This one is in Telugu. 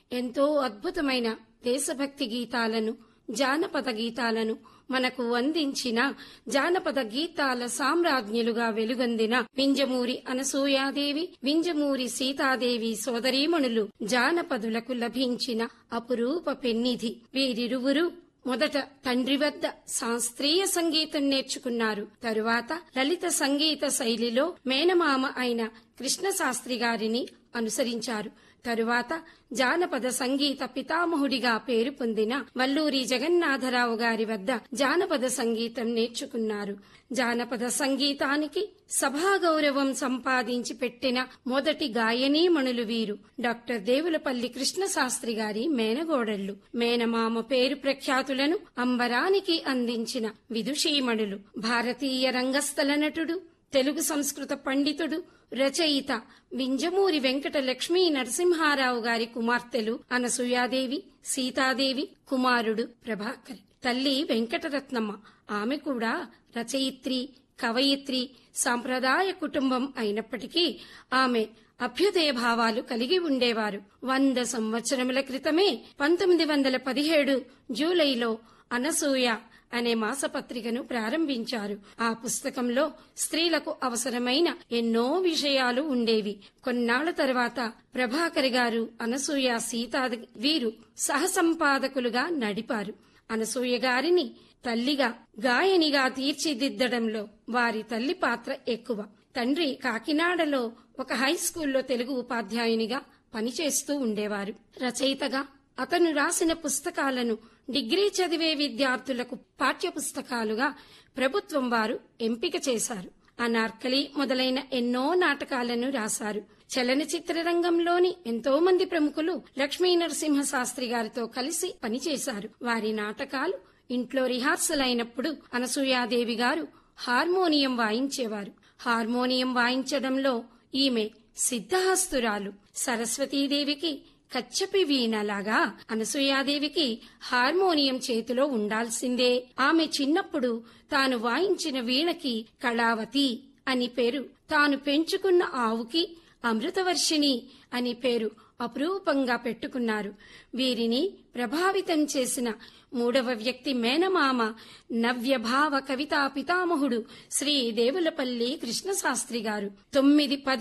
ఎంతో అద్భుతమైన దేశభక్తి గీతాలను జానపద గీతాలను మనకు అందించిన జానపద గీతాల సామ్రాజ్ఞులుగా వెలుగొందిన వింజమూరి అనసూయాదేవి వింజమూరి సీతాదేవి సోదరీమణులు జానపదులకు లభించిన అపురూప పెన్నిధి వీరిరువురు మొదట తండ్రి వద్ద శాస్త్రీయ సంగీతం నేర్చుకున్నారు తరువాత లలిత సంగీత శైలిలో మేనమామ అయిన కృష్ణశాస్త్రి గారిని అనుసరించారు తరువాత జానపద సంగీత పితామహుడిగా పేరు పొందిన వల్లూరి జగన్నాథరావు గారి వద్ద జానపద సంగీతం నేర్చుకున్నారు జానపద సంగీతానికి సభా గౌరవం సంపాదించి పెట్టిన మొదటి గాయనీమణులు వీరు డాక్టర్ దేవులపల్లి కృష్ణశాస్త్రి గారి మేనగోడళ్లు మేనమామ పేరు ప్రఖ్యాతులను అంబరానికి అందించిన విదుషీమణులు భారతీయ రంగస్థల నటుడు తెలుగు సంస్కృత పండితుడు రచయిత వింజమూరి వెంకట లక్ష్మీ నరసింహారావు గారి కుమార్తెలు అనసూయాదేవి సీతాదేవి కుమారుడు ప్రభాకర్ తల్లి వెంకటరత్నమ్మ ఆమె కూడా రచయిత్రి కవయిత్రి సాంప్రదాయ కుటుంబం అయినప్పటికీ ఆమె అభ్యుదయ భావాలు కలిగి ఉండేవారు వంద సంవత్సరముల క్రితమే పంతొమ్మిది వందల పదిహేడు జూలైలో అనసూయ అనే మాసపత్రికను ప్రారంభించారు ఆ పుస్తకంలో స్త్రీలకు అవసరమైన ఎన్నో విషయాలు ఉండేవి కొన్నాళ్ల తర్వాత ప్రభాకర్ గారు అనసూయ సీతా వీరు సహసంపాదకులుగా నడిపారు అనసూయ గారిని తల్లిగా గాయనిగా తీర్చిదిద్దడంలో వారి తల్లి పాత్ర ఎక్కువ తండ్రి కాకినాడలో ఒక హై స్కూల్లో తెలుగు ఉపాధ్యాయునిగా పనిచేస్తూ ఉండేవారు రచయితగా అతను రాసిన పుస్తకాలను డిగ్రీ చదివే విద్యార్థులకు పాఠ్య పుస్తకాలుగా ప్రభుత్వం వారు ఎంపిక చేశారు అనార్కలి మొదలైన ఎన్నో నాటకాలను రాశారు చలనచిత్ర రంగంలోని ఎంతో మంది ప్రముఖులు లక్ష్మీ నరసింహ శాస్త్రి గారితో కలిసి పనిచేశారు వారి నాటకాలు ఇంట్లో రిహార్సల్ అయినప్పుడు అనసూయాదేవి గారు హార్మోనియం వాయించేవారు హార్మోనియం వాయించడంలో ఈమె సిద్ధహస్తురాలు సరస్వతీదేవికి కచ్చపి వీణలాగా అనసూయాదేవికి హార్మోనియం చేతిలో ఉండాల్సిందే ఆమె చిన్నప్పుడు తాను వాయించిన వీణకి కళావతి అని పేరు తాను పెంచుకున్న ఆవుకి అమృతవర్షిణి అని పేరు అపురూపంగా పెట్టుకున్నారు వీరిని ప్రభావితం చేసిన మూడవ వ్యక్తి మేనమామ నవ్యభావ కవితా పితామహుడు శ్రీ దేవులపల్లి కృష్ణశాస్త్రి గారు తొమ్మిది పది